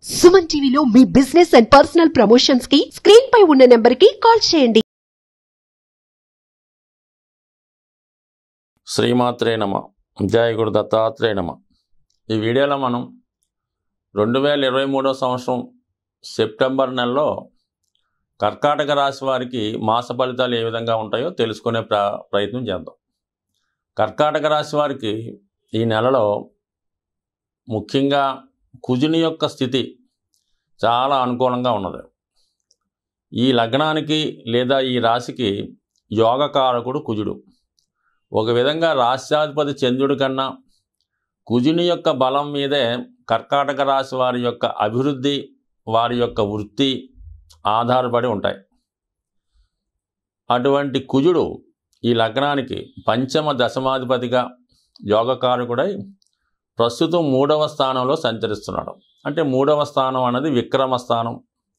సుమన్ టీవీలో మీ business and personal promotions కి స్క్రీన్ పై ఉన్న నెంబర్ కి కాల్ చేయండి శ్రీమాత్రే నమ జయ గురు దత్తాత్రేయ నమ ఈ వీడియోలో మనం రెండు వేల ఇరవై మూడో సంవత్సరం సెప్టెంబర్ నెలలో కర్కాటక రాశి వారికి మాస ఫలితాలు ఏ విధంగా ఉంటాయో తెలుసుకునే ప్ర ప్రయత్నం చేద్దాం కర్కాటక రాశి వారికి ఈ నెలలో ముఖ్యంగా కుజుని యొక్క స్థితి చాలా అనుకూలంగా ఉన్నది ఈ లగ్నానికి లేదా ఈ రాశికి యోగకారకుడు కుజుడు ఒక విధంగా రాష్ట్రాధిపతి చంద్రుడి కన్నా కుజుని యొక్క బలం మీదే కర్కాటక రాశి వారి యొక్క అభివృద్ధి వారి యొక్క వృత్తి ఆధారపడి ఉంటాయి అటువంటి కుజుడు ఈ లగ్నానికి పంచమ దశమాధిపతిగా యోగకారకుడై ప్రస్తుతం మూడవ స్థానంలో సంచరిస్తున్నాడు అంటే మూడవ స్థానం అనేది విక్రమ స్థానం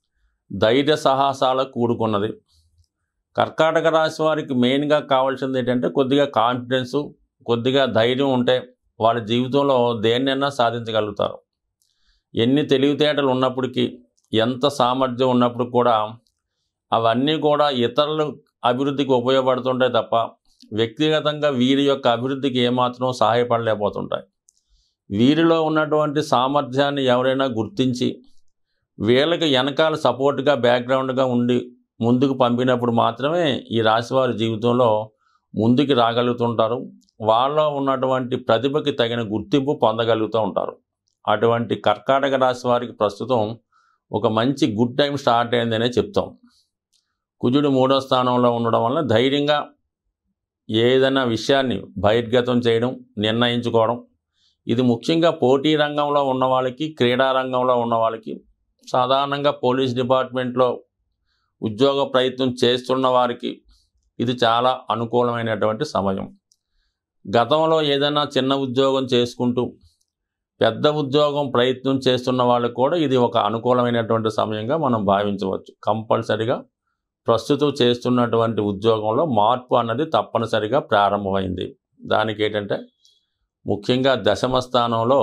ధైర్య సాహసాలకు కూడుకున్నది కర్కాటక రాశి వారికి మెయిన్గా కావాల్సింది ఏంటంటే కొద్దిగా కాన్ఫిడెన్సు కొద్దిగా ధైర్యం ఉంటే వాళ్ళ జీవితంలో దేన్నైనా సాధించగలుగుతారు ఎన్ని తెలివితేటలు ఉన్నప్పటికీ ఎంత సామర్థ్యం ఉన్నప్పుడు కూడా అవన్నీ కూడా ఇతరుల అభివృద్ధికి ఉపయోగపడుతుంటాయి తప్ప వ్యక్తిగతంగా వీరి యొక్క అభివృద్ధికి ఏమాత్రం సహాయపడలేకపోతుంటాయి వీరిలో ఉన్నటువంటి సామర్థ్యాన్ని ఎవరైనా గుర్తించి వీళ్ళకి వెనకాల సపోర్ట్గా బ్యాక్గ్రౌండ్గా ఉండి ముందుకు పంపినప్పుడు మాత్రమే ఈ రాశివారి జీవితంలో ముందుకు రాగలుగుతుంటారు వాళ్ళలో ఉన్నటువంటి ప్రతిభకి తగిన గుర్తింపు పొందగలుగుతూ ఉంటారు అటువంటి కర్కాటక రాశి వారికి ప్రస్తుతం ఒక మంచి గుడ్ టైం స్టార్ట్ అయిందనే చెప్తాం కుజుడు మూడో స్థానంలో ఉండడం వల్ల ధైర్యంగా ఏదైనా విషయాన్ని బహిర్గతం చేయడం నిర్ణయించుకోవడం ఇది ముఖ్యంగా పోటీ రంగంలో ఉన్న వాళ్ళకి క్రీడా రంగంలో ఉన్న వాళ్ళకి సాధారణంగా పోలీస్ డిపార్ట్మెంట్లో ఉద్యోగ ప్రయత్నం చేస్తున్న వారికి ఇది చాలా అనుకూలమైనటువంటి సమయం గతంలో ఏదైనా చిన్న ఉద్యోగం చేసుకుంటూ పెద్ద ఉద్యోగం ప్రయత్నం చేస్తున్న వాళ్ళకు కూడా ఇది ఒక అనుకూలమైనటువంటి సమయంగా మనం భావించవచ్చు కంపల్సరిగా ప్రస్తుతం చేస్తున్నటువంటి ఉద్యోగంలో మార్పు అన్నది తప్పనిసరిగా ప్రారంభమైంది దానికి ఏంటంటే ముఖ్యంగా దశమ స్థానంలో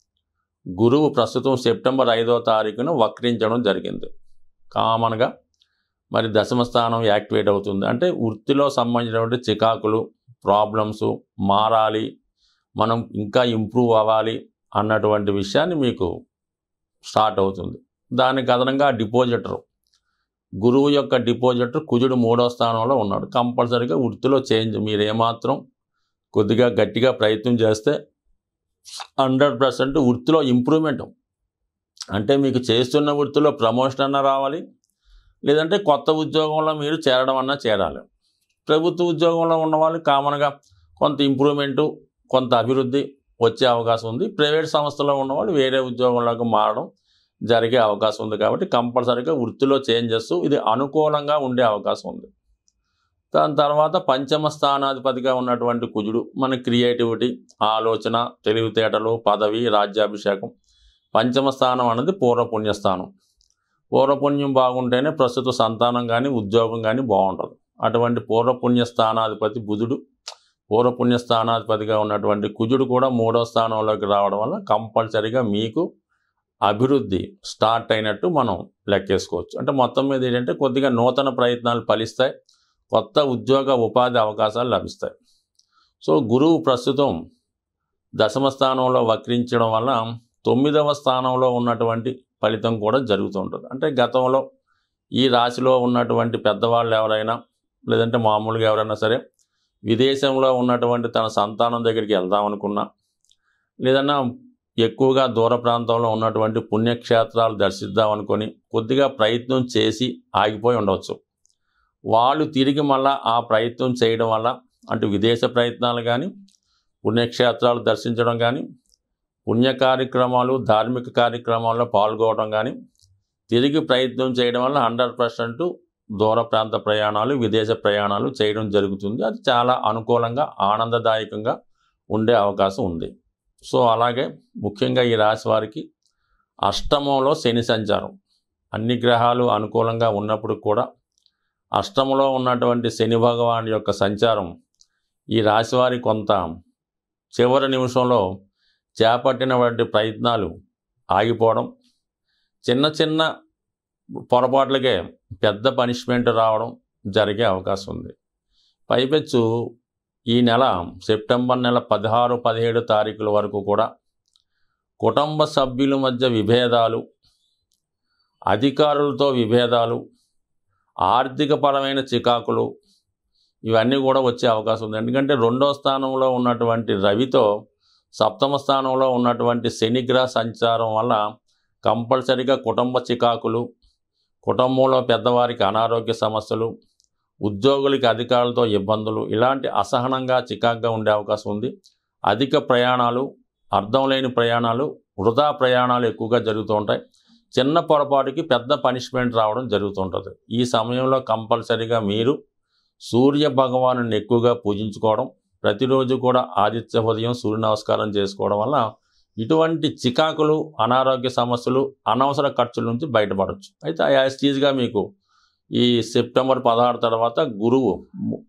గురువు ప్రస్తుతం సెప్టెంబర్ ఐదో తారీఖున వక్రించడం జరిగింది కామన్గా మరి దశమ స్థానం యాక్టివేట్ అవుతుంది అంటే వృత్తిలో సంబంధించినటువంటి చికాకులు ప్రాబ్లమ్స్ మారాలి మనం ఇంకా ఇంప్రూవ్ అవ్వాలి అన్నటువంటి విషయాన్ని మీకు స్టార్ట్ అవుతుంది దానికి అదనంగా డిపాజిటర్ గురువు యొక్క డిపాజిటర్ కుజుడు మూడో స్థానంలో ఉన్నాడు కంపల్సరీగా వృత్తిలో చేంజ్ మీరు ఏమాత్రం కొద్దిగా గట్టిగా ప్రయత్నం చేస్తే హండ్రెడ్ పర్సెంట్ వృత్తిలో ఇంప్రూవ్మెంట్ అంటే మీకు చేస్తున్న వృత్తిలో ప్రమోషన్ అన్న రావాలి లేదంటే కొత్త ఉద్యోగంలో మీరు చేరడం అన్నా చేరాలి ప్రభుత్వ ఉద్యోగంలో ఉన్న వాళ్ళు కామన్గా కొంత ఇంప్రూవ్మెంటు కొంత అభివృద్ధి వచ్చే అవకాశం ఉంది ప్రైవేట్ సంస్థలో ఉన్నవాళ్ళు వేరే ఉద్యోగంలోకి మారడం జరిగే అవకాశం ఉంది కాబట్టి కంపల్సరీగా వృత్తిలో చేంజెస్ ఇది అనుకూలంగా ఉండే అవకాశం ఉంది దాని తర్వాత పంచమ స్థానాధిపతిగా ఉన్నటువంటి కుజుడు మన క్రియేటివిటీ ఆలోచన తెలివితేటలు పదవి రాజ్యాభిషేకం పంచమ స్థానం అనేది పూర్వపుణ్యస్థానం పూర్వపుణ్యం బాగుంటేనే ప్రస్తుత సంతానం కానీ ఉద్యోగం కానీ బాగుంటుంది అటువంటి పూర్వపుణ్య స్థానాధిపతి బుధుడు పూర్వపుణ్య స్థానాధిపతిగా ఉన్నటువంటి కుజుడు కూడా మూడో స్థానంలోకి రావడం వల్ల కంపల్సరీగా మీకు అభివృద్ధి స్టార్ట్ అయినట్టు మనం లెక్కేసుకోవచ్చు అంటే మొత్తం మీద ఏంటంటే కొద్దిగా నూతన ప్రయత్నాలు ఫలిస్తాయి కొత్త ఉద్యోగ ఉపాధి అవకాశాలు లభిస్తాయి సో గురువు ప్రస్తుతం దశమ స్థానంలో వక్రించడం వల్ల తొమ్మిదవ స్థానంలో ఉన్నటువంటి ఫలితం కూడా జరుగుతూ ఉంటుంది అంటే గతంలో ఈ రాశిలో ఉన్నటువంటి పెద్దవాళ్ళు ఎవరైనా లేదంటే మామూలుగా ఎవరైనా సరే విదేశంలో ఉన్నటువంటి తన సంతానం దగ్గరికి వెళ్దామనుకున్నా లేదన్నా ఎక్కువగా దూర ప్రాంతంలో ఉన్నటువంటి పుణ్యక్షేత్రాలు దర్శిద్దామనుకొని కొద్దిగా ప్రయత్నం చేసి ఆగిపోయి ఉండవచ్చు వాళ్ళు తిరిగి మళ్ళా ఆ ప్రయత్నం చేయడం వల్ల అంటే విదేశ ప్రయత్నాలు కానీ పుణ్యక్షేత్రాలు దర్శించడం కానీ పుణ్య కార్యక్రమాలు ధార్మిక కార్యక్రమాల్లో పాల్గొనడం కానీ తిరిగి ప్రయత్నం చేయడం వల్ల హండ్రెడ్ పర్సెంట్ దూర ప్రాంత ప్రయాణాలు విదేశ ప్రయాణాలు చేయడం జరుగుతుంది అది చాలా అనుకూలంగా ఆనందదాయకంగా ఉండే అవకాశం ఉంది సో అలాగే ముఖ్యంగా ఈ రాశి వారికి అష్టమంలో శని సంచారం అన్ని గ్రహాలు అనుకూలంగా ఉన్నప్పుడు కూడా అష్టమంలో ఉన్నటువంటి శని భగవాన్ యొక్క సంచారం ఈ రాశివారి కొంత చివరి నిమిషంలో చేపట్టినటువంటి ప్రయత్నాలు ఆగిపోవడం చిన్న చిన్న పొరపాట్లకే పెద్ద పనిష్మెంట్ రావడం జరిగే అవకాశం ఉంది పైపెచ్చు ఈ నెల సెప్టెంబర్ నెల పదహారు పదిహేడు తారీఖుల వరకు కూడా కుటుంబ సభ్యుల మధ్య విభేదాలు అధికారులతో విభేదాలు ఆర్థికపరమైన చికాకులు ఇవన్నీ కూడా వచ్చే అవకాశం ఉంది ఎందుకంటే రెండో స్థానంలో ఉన్నటువంటి రవితో సప్తమ స్థానంలో ఉన్నటువంటి శనిగ్రహ సంచారం వల్ల కంపల్సరిగా కుటుంబ చికాకులు కుటుంబంలో పెద్దవారికి అనారోగ్య సమస్యలు ఉద్యోగులకి అధికారులతో ఇబ్బందులు ఇలాంటి అసహనంగా చికాకుగా ఉండే అవకాశం ఉంది అధిక ప్రయాణాలు అర్థం లేని ప్రయాణాలు వృధా ప్రయాణాలు ఎక్కువగా జరుగుతూ ఉంటాయి చిన్న పొరపాటుకి పెద్ద పనిష్మెంట్ రావడం జరుగుతుంటుంది ఈ సమయంలో కంపల్సరిగా మీరు సూర్య భగవాను ఎక్కువగా పూజించుకోవడం ప్రతిరోజు కూడా ఆదిత్య ఉదయం సూర్య నమస్కారం చేసుకోవడం వల్ల ఇటువంటి చికాకులు అనారోగ్య సమస్యలు అనవసర ఖర్చుల నుంచి బయటపడవచ్చు అయితే యాజ్ టీజ్గా మీకు ఈ సెప్టెంబర్ పదహారు తర్వాత గురువు ము-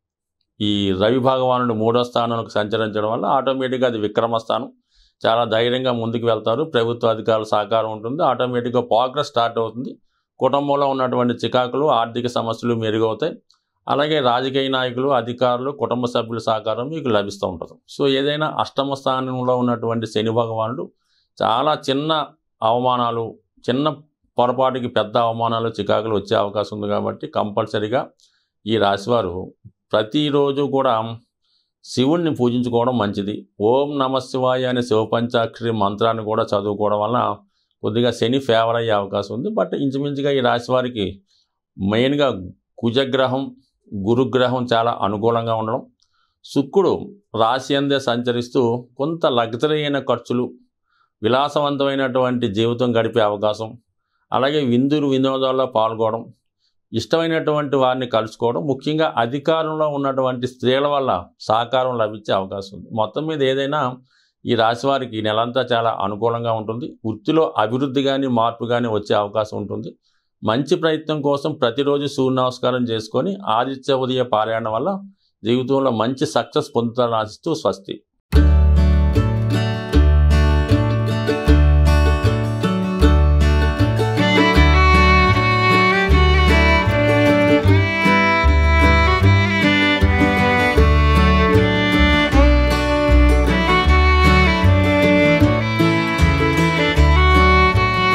ఈ రవి భగవానుడు మూడో స్థానంలోకి సంచరించడం వల్ల ఆటోమేటిక్గా అది విక్రమ స్థానం చాలా ధైర్యంగా ముందుకు వెళ్తారు ప్రభుత్వ అధికారుల సహకారం ఉంటుంది ఆటోమేటిక్గా ప్రోగ్రెస్ స్టార్ట్ అవుతుంది కుటుంబంలో ఉన్నటువంటి చికాకులు ఆర్థిక సమస్యలు మెరుగవుతాయి అలాగే రాజకీయ నాయకులు అధికారులు కుటుంబ సభ్యుల సహకారం మీకు లభిస్తూ ఉంటుంది సో ఏదైనా అష్టమ స్థానంలో ఉన్నటువంటి శని భగవానుడు చాలా చిన్న అవమానాలు చిన్న పొరపాటుకి పెద్ద అవమానాలు చికాకులు వచ్చే అవకాశం ఉంది కాబట్టి కంపల్సరిగా ఈ రాశివారు ప్రతిరోజు కూడా శివుణ్ణి పూజించుకోవడం మంచిది ఓం నమ శివాయ అనే శివపంచాక్షరి మంత్రాన్ని కూడా చదువుకోవడం వల్ల కొద్దిగా శని ఫేవర్ అయ్యే అవకాశం ఉంది బట్ ఇంచుమించుగా ఈ రాశి వారికి మెయిన్గా కుజగ్రహం గురుగ్రహం చాలా అనుకూలంగా ఉండడం శుక్రుడు రాశి అందే సంచరిస్తూ కొంత లగ్జరీ అయిన ఖర్చులు విలాసవంతమైనటువంటి జీవితం గడిపే అవకాశం అలాగే విందులు వినోదాల్లో పాల్గొనడం ఇష్టమైనటువంటి వారిని కలుసుకోవడం ముఖ్యంగా అధికారంలో ఉన్నటువంటి స్త్రీల వల్ల సహకారం లభించే అవకాశం ఉంది మొత్తం మీద ఏదైనా ఈ రాశి వారికి ఈ నెలంతా చాలా అనుకూలంగా ఉంటుంది వృత్తిలో అభివృద్ధి కానీ మార్పు కానీ వచ్చే అవకాశం ఉంటుంది మంచి ప్రయత్నం కోసం ప్రతిరోజు సూర్య నమస్కారం చేసుకొని ఆదిత్య ఉదయ పారాయణ వల్ల జీవితంలో మంచి సక్సెస్ పొందుతారని ఆశిస్తూ స్వస్తి